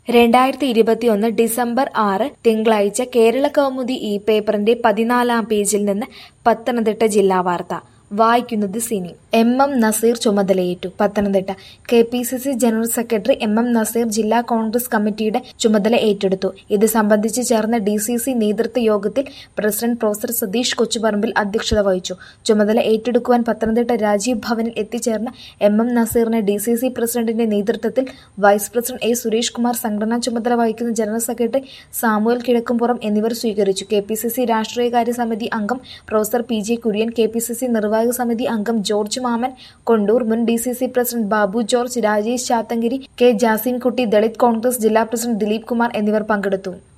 രണ്ടായിരത്തി ഇരുപത്തിയൊന്ന് ഡിസംബർ ആറ് തിങ്കളാഴ്ച കേരള കൗമുദി ഈ പേപ്പറിന്റെ പതിനാലാം പേജിൽ നിന്ന് പത്തനംതിട്ട ജില്ലാ വാർത്ത വായിക്കുന്നത് സിനി എം എം നസീർ ചുമതലയേറ്റു Pathanamthitta K P C C general secretary M M Nazeer ജില്ലാ കോൺഗ്രസ് കമ്മിറ്റിയുടെ ചുമതല ഏറ്റെടുത്തു ഇത് സംബന്ധിച്ച് ചേർന്ന ഡി സി സി നേതൃത്വ യോഗത്തിൽ പ്രസിഡന്റ് പ്രൊഫസർ സതീഷ് കൊച്ചുപറമ്പിൽ അധ്യക്ഷത വഹിച്ചു ചുമതല ഏറ്റെടുക്കുവാൻ പത്തനംതിട്ട രാജീവ് ഭവനിൽ എത്തിച്ചേർന്ന എം എം നസീറിനെ ഡി സി സി പ്രസിഡന്റിന്റെ നേതൃത്വത്തിൽ vice president A Suresh Kumar സംഘടനാ ചുമതല വഹിക്കുന്ന ജനറൽ സെക്രട്ടറി സാമുവൽ കിഴക്കുംപുറം എന്നിവർ സ്വീകരിച്ചു കെ പി സി സി രാഷ്ട്രീയകാര്യ സമിതി അംഗം professor P J Kurian K P C C നിർവാഹക സമിതി അംഗം ജോർജ് മാമൻ കൊണ്ടൂർ മുൻ D C C president Babu George Rajesh Chathankeri K Jassinkutty Dalit Congress ജില്ലാ പ്രസിഡന്റ് ദിലീപ് കുമാർ എന്നിവർ പങ്കെടുത്തു